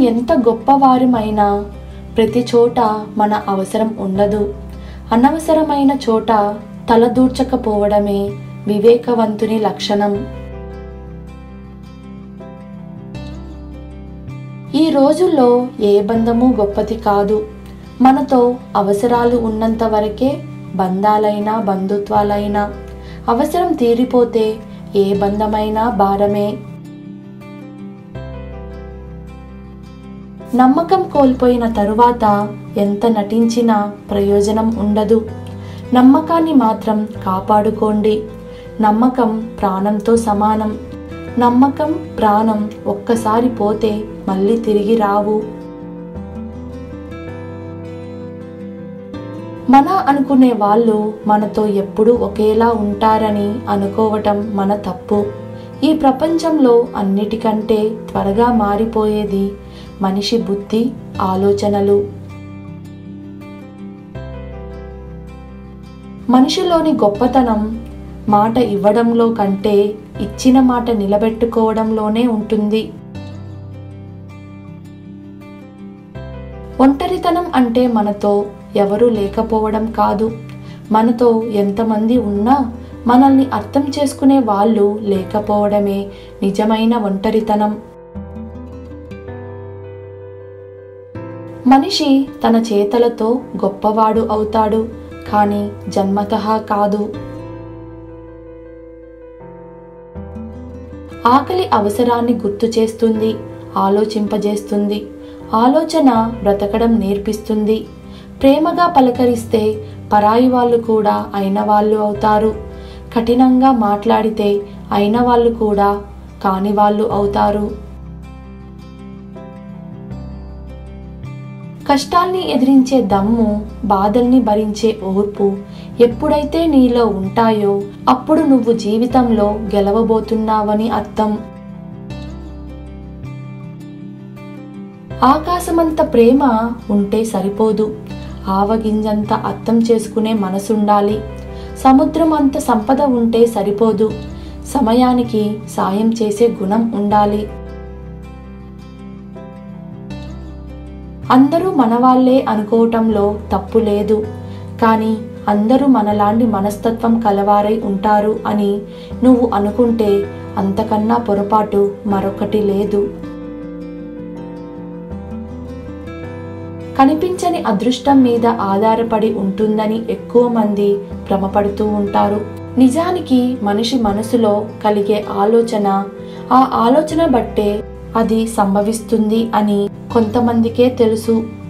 ఎంత గొప్పవారమైనా ప్రతి చోట మన అవసరం ఉండదు అనవసరమైన చోట తలదూర్చకపోవడమే వివేకవంతుని లక్షణం ఈ రోజుల్లో ఏ బంధము గొప్పది కాదు మనతో అవసరాలు ఉన్నంత వరకే బంధాలైనా బంధుత్వాలైనా అవసరం తీరిపోతే ఏ బంధమైనా భారమే నమ్మకం కోల్పోయిన తరువాత ఎంత నటించినా ప్రయోజనం ఉండదు నమ్మకాన్ని మాత్రం కాపాడుకోండి నమ్మకం ప్రాణంతో సమానం నమ్మకం ప్రాణం ఒక్కసారి పోతే మళ్ళీ తిరిగి రావు మన అనుకునే వాళ్ళు మనతో ఎప్పుడూ ఒకేలా ఉంటారని అనుకోవటం మన తప్పు ఈ ప్రపంచంలో అన్నిటికంటే త్వరగా మారిపోయేది మనిషి బుద్ధి ఆలోచనలు మనిషిలోని గొప్పతనం మాట ఇవ్వడంలో కంటే ఇచ్చిన మాట నిలబెట్టుకోవడంలోనే ఉంటుంది ఒంటరితనం అంటే మనతో ఎవరూ లేకపోవడం కాదు మనతో ఎంతమంది ఉన్నా మనల్ని అర్థం చేసుకునే వాళ్ళు లేకపోవడమే నిజమైన ఒంటరితనం మనిషి తన చేతలతో గొప్పవాడు అవుతాడు కానీ జన్మతః కాదు ఆకలి అవసరాన్ని గుర్తు చేస్తుంది ఆలోచింపజేస్తుంది ఆలోచన బ్రతకడం నేర్పిస్తుంది ప్రేమగా పలకరిస్తే పరాయి వాళ్ళు కూడా అయిన వాళ్ళు అవుతారు కఠినంగా మాట్లాడితే అయిన వాళ్ళు కూడా కాని వాళ్ళు అవుతారు కష్టాల్ని ఎదిరించే దమ్ము బాధల్ని భరించే ఓర్పు ఎప్పుడైతే నీలో ఉంటాయో అప్పుడు నువ్వు జీవితంలో గెలవబోతున్నావని అర్థం ఆకాశమంత ప్రేమ ఉంటే సరిపోదు ఆవగింజంత అర్థం చేసుకునే మనసుండాలి సముద్రం అంత సంపద ఉంటే సరిపోదు సమయానికి సాయం చేసే గుణం ఉండాలి అందరూ మనవాళ్లే అనుకోవటంలో తప్పు లేదు కానీ అందరూ మనలాంటి మనస్తత్వం కలవారై ఉంటారు అని నువ్వు అనుకుంటే అంతకన్నా పొరపాటు మరొకటి లేదు కనిపించని అదృష్టం మీద ఆధారపడి ఉంటుందని ఎక్కువ మంది భ్రమపడుతూ ఉంటారు నిజానికి మనిషి మనసులో కలిగే ఆలోచన ఆ ఆలోచన బట్టే అది సంభవిస్తుంది అని కొంతమందికే తెలుసు